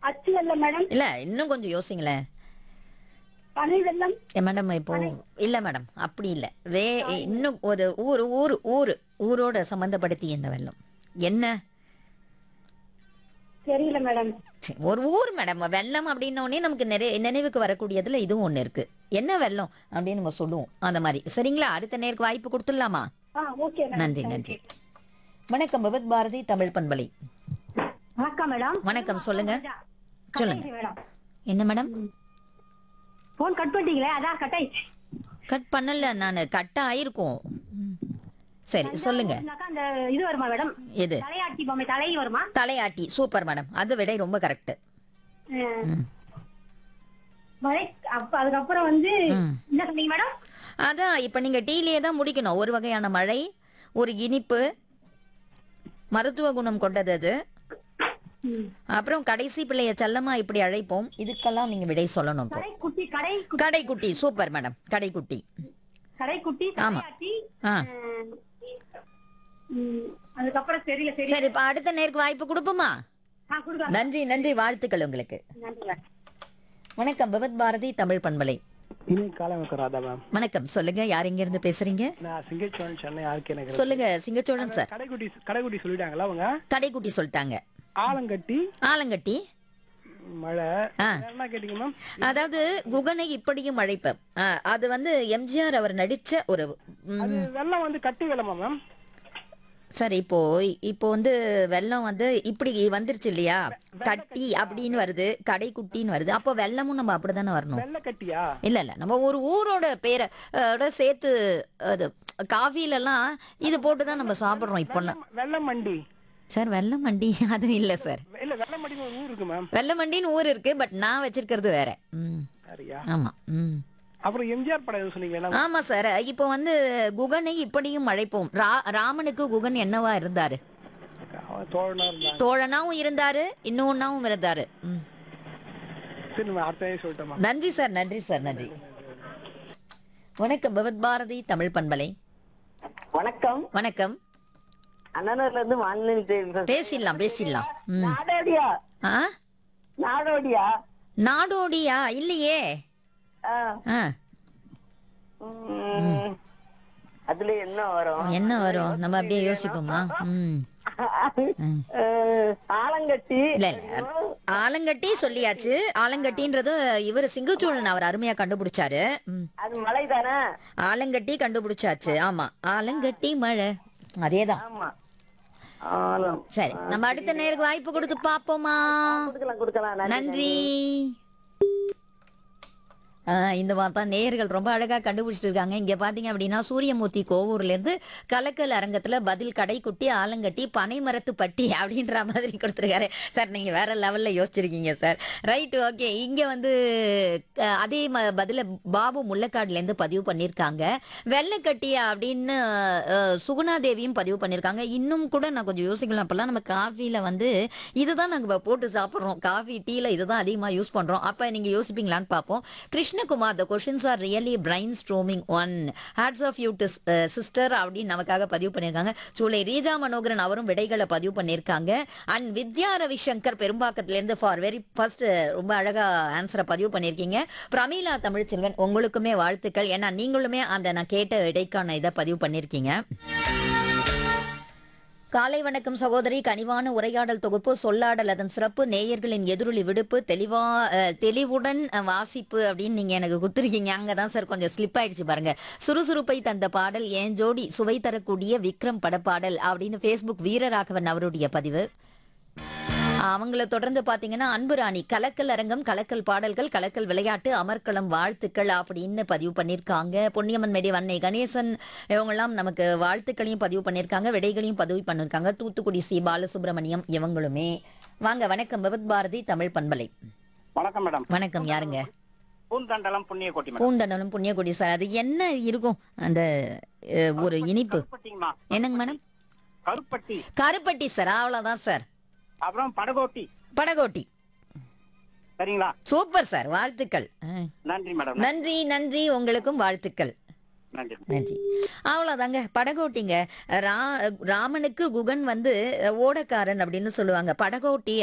அச்சு வெள்ளம் மேடம் இல்ல இன்னும் கொஞ்சம் யோசிங்களேன் பனை வெள்ளம் ஏ, மேடம் இப்போ இல்ல மேடம் அப்படி இல்ல வே இன்னும் ஒரு ஊர் ஊர் ஊர் ஊரோட சம்பந்தப்படுத்தி இந்த வெள்ளம் என்ன தெரியல மேடம் சரி, ஒரு ஊர் மேடம் வெள்ளம் அப்படின்ன உடனே நமக்கு நிறைய நினைவுக்கு வரக்கூடியதுல இதுவும் ஒண்ணு இருக்கு என்ன வெள்ளம் அப்படின்னு நம்ம சொல்லுவோம் அந்த மாதிரி சரிங்களா அடுத்த நேருக்கு வாய்ப்பு கொடுத்துடலாமா ஆ ஓகே மேடம் நன்றி நன்றி வணக்கம் பகவத் பாரதி தமிழ் பண்பலை வணக்கம் மேடம் வணக்கம் சொல்லுங்க சொல்லுங்க மேடம் என்ன மேடம் போன் கட் பண்ணிட்டீங்களே அதான் கட் ஆயிடுச்சு கட் பண்ணல நான் கட் ஆயிருக்கும் ம். சரி சொல்லுங்க இருந்தாக்கா அந்த இது வருமா மேடம் எது தலையாட்டி பொம்மை தலை வருமா தலையாட்டி சூப்பர் மேடம் அது விட ரொம்ப கரெக்ட் அஹ், மழை அப்ப அதுக்கப்புறம் வந்து ம். என்ன சொன்னீங்க மேடம் அதான் இப்ப நீங்க டீலயே தான் முடிக்கணும் ஒரு வகையான மழை ஒரு இனிப்பு மருத்துவ குணம் கொண்டது அது ம். அப்புறம் கடைசி பிள்ளைய செல்லமா இப்படி அழைப்போம் இதுக்கெல்லாம் நீங்க விடை சொல்லணும் இப்போ கடைக்குட்டி கடை கடைக்குட்டி சூப்பர் மேடம் கடைக்குட்டி கடைக்குட்டி ஆமா. தலையாட்டி ஆ அஹ், ம், அதுக்கப்புறம் தெரியல தெரியல சரி இப்ப அடுத்த நேருக்கு வாய்ப்பு கொடுப்போமா ஆ கொடுக்கலாம் நன்றி நன்றி வாழ்த்துக்கள் உங்களுக்கு நன்றி மேடம் வணக்கம் பகவத் பாரதி தமிழ் பண்பலை இனி காலம் ராதா மேம் வணக்கம் சொல்லுங்க யார் இங்க இருந்து பேசுறீங்க நான் சிங்கச்சோழன் சென்னை ஆர்கே நகர் சொல்லுங்க சிங்கச்சோழன் சார் கடைக்குட்டி கடைக்குட்டி சொல்லிட்டாங்களா அவங்க கடைக்குட்டி சொல்லிட்டாங்க ஆலங்கட்டி ஆலங்கட்டி மழை ஆ. வேற என்ன கேட்டீங்க மேம் அதாவது குகனை இப்படியும் அழைப்ப ஆ, அது வந்து எம்ஜிஆர் அவர் நடிச்ச ஒரு ம், அது வெள்ளம் வந்து கட்டி வெள்ளமா மேம் சரி இப்போ இப்போ வந்து வெள்ளம் வந்து இப்படி வந்துருச்சு இல்லையா கட்டி அப்படின்னு வருது கடைக்குட்டின்னு வருது அப்போ வெள்ளமும் நம்ம அப்படிதானே வரணும் வெள்ளை கட்டியா இல்ல இல்ல நம்ம ஒரு ஊரோட பேரை அஹ், ஓட சேர்த்து அது காஃபில எல்லாம் இது போட்டு தான் நம்ம சாப்பிடுறோம் இப்போ வெள்ளம் மண்டி சார் வெள்ளம் மண்டி அது இல்ல சார் இல்ல வெள்ளம் மண்டின்னு ஒரு ஊர் இருக்கு மேம் வெள்ளம் மண்டின்னு ஊர் இருக்கு பட் நான் வச்சிருக்கிறது வேற ம் சரியா ஆமா ம் அப்புறம் எம்ஜிஆர் படம் எதுவும் சொன்னீங்க என்ன ஆமா சார் இப்போ வந்து குகனை இப்படியும் அழைப்போம் ரா- ராமனுக்கு குகன் என்னவா இருந்தாரு அவன் தோழனா இருந்தாங்க தோழனாவும் இருந்தாரு இன்னொன்னாவும் இருந்தாரு ம். சரி நம்ம அடுத்த சொல்லிட்டோமா நன்றி சார் நன்றி சார் நன்றி வணக்கம் பகவத் பாரதி தமிழ் பண்பலை வணக்கம் வணக்கம் அண்ணனூர்ல இருந்து வானிலை தெரிவிக்கிறேன். பேசிடலாம் பேசிடலாம் ம். நாடோடியா ஆ நாடோடியா நாடோடியா இல்லையே ஆ, ஆ ம், அதுல என்ன வரும் என்ன வரும் நம்ம அப்படியே யோசிப்போமா ம் ம். அஹ், ஆலங்கட்டி இல்ல இல்ல ஆலங்கட்டி சொல்லியாச்சு ஆலங்கட்டின்றது இவர் சிங்கச்சோழன் அவர் அருமையா கண்டுபிடிச்சாரு ம். அது மலை தானே ஆலங்கட்டி கண்டுபிடிச்சாச்சு ஆமா ஆலங்கட்டி மழை அதேதான் ஆமா ஆலம் சரி நம்ம அடுத்த நேருக்கு வாய்ப்பு கொடுத்து பாப்போமா கொடுக்கலாம் கொடுக்கலாம் நன்றி ஆஹ் இந்த மாதிரி தான் நேயர்கள் ரொம்ப அழகா கண்டுபிடிச்சிட்டு இருக்காங்க இங்க பாத்தீங்க அப்படின்னா சூரியமூர்த்தி கோவூர்ல இருந்து கலக்கல் அரங்கத்துல பதில் கடைக்குட்டி ஆலங்கட்டி பனைமரத்து பட்டி அப்படின்ற மாதிரி கொடுத்துருக்காரு சார் நீங்க வேற லெவல்ல யோசிச்சிருக்கீங்க சார் ரைட் ஓகே இங்க வந்து அஹ், அதே ம- பதில பாபு முள்ளக்காடுல இருந்து பதிவு பண்ணியிருக்காங்க வெள்ளைக்கட்டி அப்படின்னு அஹ், சுகுணா தேவியும் பதிவு பண்ணியிருக்காங்க இன்னும் கூட நான் கொஞ்சம் யோசிக்கலாம் அப்பெல்லாம் நம்ம காஃபில வந்து இதுதான் நாங்க போட்டு சாப்பிடுறோம் காஃபி டீல இதுதான் அதிகமா யூஸ் பண்றோம் அப்ப நீங்க யோசிப்பீங்களான்னு பார்ப்போம் Krishnakumar the questions are really brainstorming one hats off you to sister அப்படின்னு நமக்காக பதிவு பண்ணியிருக்காங்க சூளை ரீஜா மனோகரன் அவரும் விடைகளை பதிவு பண்ணியிருக்காங்க அண்ட் வித்யா ரவிசங்கர் பெரும்பாக்கத்துல இருந்து ஃபார் வெரி ஃபர்ஸ்ட் ரொம்ப அழகா ஆன்சரை பதிவு பண்ணியிருக்கீங்க பிரமீளா தமிழ்ச்செல்வன் உங்களுக்குமே வாழ்த்துக்கள் ஏன்னா நீங்களுமே அந்த நான் கேட்ட விடைக்கான இதை பதிவு பண்ணியிருக்கீங்க காலை வணக்கம் சகோதரி கனிவான உரையாடல் தொகுப்பு சொல்லாடல் அதன் சிறப்பு நேயர்களின் எதிரொலி விடுப்பு தெளிவா அஹ், தெளிவுடன் அஹ், வாசிப்பு அப்படின்னு நீங்க எனக்கு குத்துருக்கீங்க அங்கதான் சார் கொஞ்சம் ஸ்லிப் ஆயிடுச்சு பாருங்க சுறுசுறுப்பை தந்த பாடல் ஏன் ஜோடி சுவை தரக்கூடிய விக்ரம் படப்பாடல் அப்படின்னு ஃபேஸ்புக் வீரராகவன் அவருடைய பதிவு அவங்கள தொடர்ந்து பாத்தீங்கன்னா அன்பு ராணி கலக்கல் அரங்கம் கலக்கல் பாடல்கள் கலக்கல் விளையாட்டு அமர்க்களம் வாழ்த்துக்கள் அப்படின்னு பதிவு பண்ணியிருக்காங்க பொன்னியம்மன் மேடி வன்னை கணேசன் இவங்கெல்லாம் நமக்கு வாழ்த்துக்களையும் பதிவு பண்ணியிருக்காங்க விடைகளையும் பதிவு பண்ணியிருக்காங்க தூத்துக்குடி சி பாலசுப்ரமணியம் இவங்களுமே வாங்க வணக்கம் விபத் பாரதி தமிழ் பண்பலை வணக்கம் மேடம் வணக்கம் யாருங்க பூந்தண்டலம் புண்ணியக்கோட்டி மேடம் பூந்தண்டலும் புண்ணியகுடி சார் அது என்ன இருக்கும் அந்த அஹ், ஒரு இனிப்பு கருப்பட்டிங்கம்மா என்னங்க மேடம் கருப்பட்டி கருப்பட்டி சார் அவ்வளவுதான் சார் அப்புறம் படகோட்டி படகோட்டி சரிங்களா சூப்பர் சார் வாழ்த்துக்கள் அஹ். நன்றி மேடம் நன்றி நன்றி உங்களுக்கும் வாழ்த்துக்கள் நன்றி நன்றி அவ்வளவுதாங்க படகோட்டிங்க ரா ராமனுக்கு குகன் வந்து ஓடக்காரன் அப்படின்னு சொல்லுவாங்க படகோட்டி